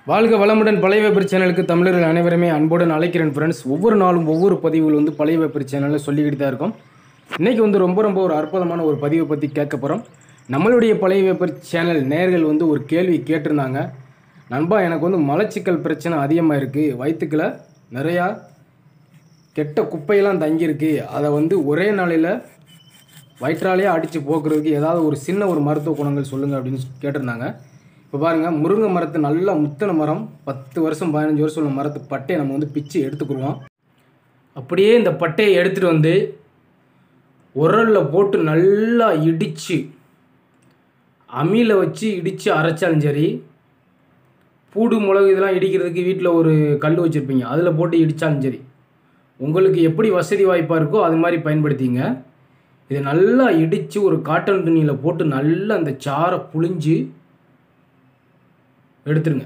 வாழ்க வளமுடன் பழைய வெப்பர் சேனலுக்கு தமிழர்கள் அனைவருமே அன்புடன் அழைக்கிறேன் ஃப்ரெண்ட்ஸ் ஒவ்வொரு நாளும் ஒவ்வொரு பதிவுகள் வந்து பழைய வெப்பர் சேனலில் சொல்லிக்கிட்டு தான் இருக்கோம் இன்றைக்கி வந்து ரொம்ப ரொம்ப ஒரு அற்புதமான ஒரு பதிவை பற்றி கேட்க போகிறோம் நம்மளுடைய பழைய வெப்பர் சேனல் நேயர்கள் வந்து ஒரு கேள்வி கேட்டிருந்தாங்க நண்பா எனக்கு வந்து மலச்சிக்கல் பிரச்சனை அதிகமாக இருக்குது வயிற்றுக்குள்ள நிறையா கெட்ட குப்பையெல்லாம் தங்கியிருக்கு அதை வந்து ஒரே நாளையில் வயிற்றாலேயே அடித்து போக்குறதுக்கு ஏதாவது ஒரு சின்ன ஒரு மருத்துவ குணங்கள் சொல்லுங்கள் அப்படின்னு கேட்டிருந்தாங்க இப்போ பாருங்கள் முருங்கை மரத்து நல்லா முத்தின மரம் பத்து வருஷம் பதினஞ்சு வருஷம் உள்ள மரத்து பட்டையை நம்ம வந்து பிச்சு எடுத்துக்கிடுவோம் அப்படியே இந்த பட்டையை எடுத்துகிட்டு வந்து உரலில் போட்டு நல்லா இடித்து அம்மியில் வச்சு இடித்து அரைச்சாலும் சரி பூடு மிளகு இதெல்லாம் இடிக்கிறதுக்கு வீட்டில் ஒரு கல் வச்சுருப்பீங்க அதில் போட்டு இடித்தாலும் சரி உங்களுக்கு எப்படி வசதி வாய்ப்பாக இருக்கோ அது மாதிரி பயன்படுத்திங்க இதை நல்லா இடித்து ஒரு காட்டன் துணியில் போட்டு நல்லா அந்த சாரை புழிஞ்சு எடுத்துருங்க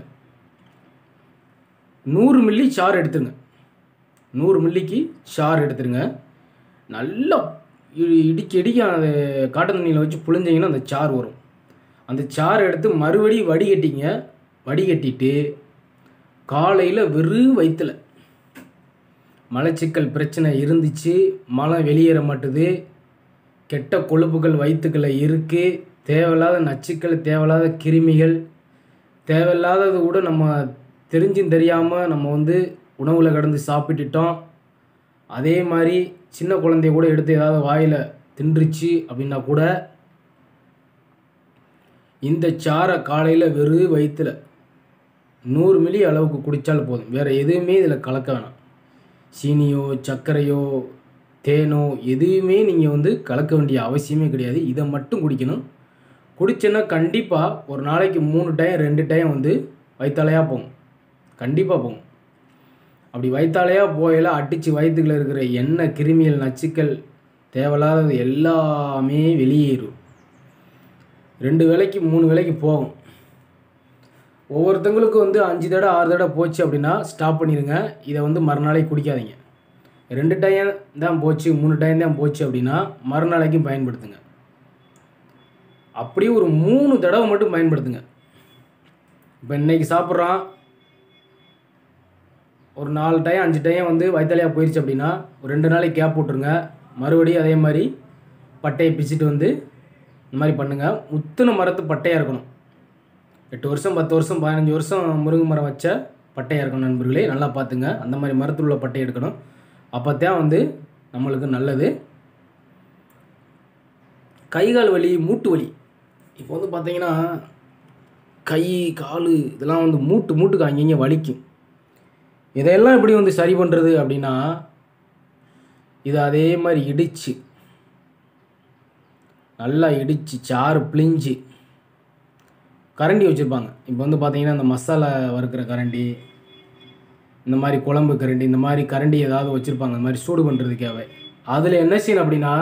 நூறு மில்லி சாறு எடுத்துருங்க நூறு மில்லிக்கு சாறு எடுத்துருங்க நல்லா இ- இடிக்க இடிக்க அந்த காட்டன் துணியில் வச்சு புழிஞ்சிங்கன்னா அந்த சாறு வரும் அந்த சாறை எடுத்து மறுபடி வடிகட்டிங்க வடிகட்டிட்டு காலையில் வெறும் வயிற்றுல மலச்சிக்கல் பிரச்சனை இருந்துச்சு மலம் வெளியேற மாட்டுது கெட்ட கொழுப்புகள் வயிற்றுக்குள்ள இருக்குது தேவையில்லாத நச்சுக்கள் தேவையில்லாத கிருமிகள் தேவையில்லாதது கூட நம்ம தெரிஞ்சும் தெரியாமல் நம்ம வந்து உணவில் கடந்து சாப்பிட்டுட்டோம் அதே மாதிரி சின்ன குழந்தைய கூட எடுத்து ஏதாவது வாயில் தின்றுச்சு அப்படின்னா கூட இந்த சாறை காலையில் வெறும் வயிற்றுல நூறு மில்லி அளவுக்கு குடித்தால் போதும் வேறு எதுவுமே இதில் கலக்க வேணாம் சீனியோ சர்க்கரையோ தேனோ எதுவுமே நீங்கள் வந்து கலக்க வேண்டிய அவசியமே கிடையாது இதை மட்டும் குடிக்கணும் குடிச்சேன்னா கண்டிப்பாக ஒரு நாளைக்கு மூணு டைம் ரெண்டு டைம் வந்து வயிற்றாலையாக போகும் கண்டிப்பாக போகும் அப்படி வயிற்றாலையாக போயில அடித்து வயிற்றுக்குள்ள இருக்கிற எண்ணெய் கிருமிகள் நச்சுக்கள் தேவையில்லாதது எல்லாமே வெளியேறும் ரெண்டு வேளைக்கு மூணு வேளைக்கு போகும் ஒவ்வொருத்தங்களுக்கும் வந்து அஞ்சு தடவை ஆறு தடவை போச்சு அப்படின்னா ஸ்டாப் பண்ணிடுங்க இதை வந்து மறுநாளைக்கு குடிக்காதீங்க ரெண்டு டைம் தான் போச்சு மூணு டைம் தான் போச்சு அப்படின்னா மறுநாளைக்கும் பயன்படுத்துங்க அப்படியே ஒரு மூணு தடவை மட்டும் பயன்படுத்துங்க இப்போ இன்னைக்கு சாப்பிட்றான் ஒரு நாலு டைம் அஞ்சு டைம் வந்து வயிற்றாலையாக போயிடுச்சு அப்படின்னா ஒரு ரெண்டு நாளைக்கு கேப் விட்ருங்க மறுபடியும் அதே மாதிரி பட்டையை பிச்சுட்டு வந்து இந்த மாதிரி பண்ணுங்கள் முத்தின மரத்து பட்டையாக இருக்கணும் எட்டு வருஷம் பத்து வருஷம் பதினஞ்சு வருஷம் முருங்கை மரம் வச்ச பட்டையாக இருக்கணும் நண்பர்களே நல்லா பார்த்துங்க அந்த மாதிரி மரத்தில் உள்ள பட்டை எடுக்கணும் அப்போ தான் வந்து நம்மளுக்கு நல்லது கை கால் வலி மூட்டு வலி இப்போ வந்து பார்த்தீங்கன்னா கை கால் இதெல்லாம் வந்து மூட்டு மூட்டுக்கு அங்கங்கே வலிக்கும் இதையெல்லாம் எப்படி வந்து சரி பண்ணுறது அப்படின்னா இதை அதே மாதிரி இடித்து நல்லா இடித்து சாறு பிழிஞ்சு கரண்டி வச்சுருப்பாங்க இப்போ வந்து பார்த்தீங்கன்னா இந்த மசாலா வறுக்கிற கரண்டி இந்த மாதிரி குழம்பு கரண்டி இந்த மாதிரி கரண்டி ஏதாவது வச்சுருப்பாங்க இந்த மாதிரி சூடு பண்ணுறதுக்காகவே அதில் என்ன செய்யணும் அப்படின்னா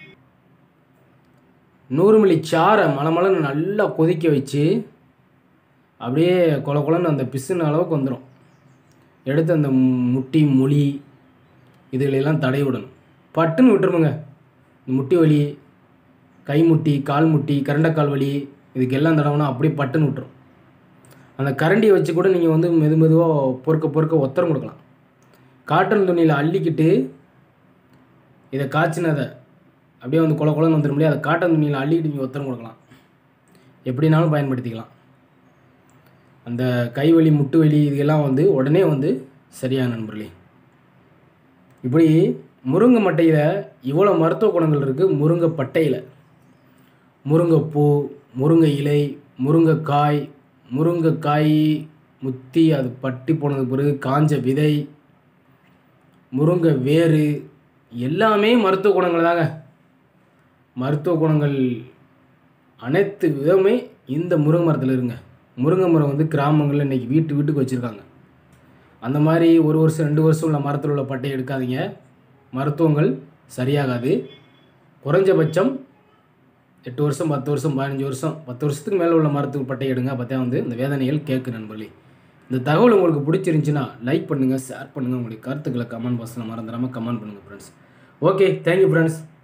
நூறு மில்லி சாறை மலமலன்னு நல்லா கொதிக்க வச்சு அப்படியே கொல கொலன்னு அந்த பிசுன அளவுக்கு வந்துடும் எடுத்து அந்த முட்டி மொழி இதுகளெல்லாம் தடவி விடணும் பட்டுன்னு விட்டுருமுங்க இந்த முட்டி வலி கை முட்டி கால் முட்டி கரண்டக்கால் வலி இதுக்கெல்லாம் தடவைனா அப்படியே பட்டுன்னு விட்டுரும் அந்த கரண்டியை வச்சு கூட நீங்கள் வந்து மெது மெதுவாக பொறுக்க பொறுக்க ஒத்தரம் கொடுக்கலாம் காட்டன் துணியில் அள்ளிக்கிட்டு இதை காய்ச்சினதை அப்படியே வந்து கொல கொலன்னு வந்துடும் இல்லையா அதை காட்டன் துணியில் அள்ளிக்கிட்டு நீங்கள் ஒத்தரம் கொடுக்கலாம் எப்படினாலும் பயன்படுத்திக்கலாம் அந்த கை வலி முட்டு வலி இதெல்லாம் வந்து உடனே வந்து சரியான நண்பர்களே இப்படி முருங்கை மட்டையில் இவ்வளோ மருத்துவ குணங்கள் இருக்குது முருங்கை பட்டையில் முருங்கைப்பூ முருங்கை இலை முருங்கைக்காய் முருங்கைக்காய் முத்தி அது பட்டி போனதுக்கு பிறகு காஞ்ச விதை முருங்கை வேறு எல்லாமே மருத்துவ குணங்கள் தாங்க மருத்துவ குணங்கள் அனைத்து விதமே இந்த முருங்கை மரத்தில் இருங்க முருங்கை மரம் வந்து கிராமங்களில் இன்றைக்கி வீட்டு வீட்டுக்கு வச்சுருக்காங்க அந்த மாதிரி ஒரு வருஷம் ரெண்டு வருஷம் உள்ள மரத்தில் உள்ள பட்டையை எடுக்காதீங்க மருத்துவங்கள் சரியாகாது குறைஞ்சபட்சம் எட்டு வருஷம் பத்து வருஷம் பதினஞ்சு வருஷம் பத்து வருஷத்துக்கு மேலே உள்ள மரத்துக்கு பட்டை எடுங்க அப்போ தான் வந்து இந்த வேதனைகள் கேட்கு நண்பர்களே இந்த தகவல் உங்களுக்கு பிடிச்சிருந்துச்சின்னா லைக் பண்ணுங்கள் ஷேர் பண்ணுங்கள் உங்களுடைய கருத்துக்களை கமெண்ட் பாக்ஸில் மறந்துடாமல் கமெண்ட் பண்ணுங்கள் ஃப்ரெண்ட்ஸ் ஓகே தேங்க்யூ ஃப்ரெண்ட்ஸ்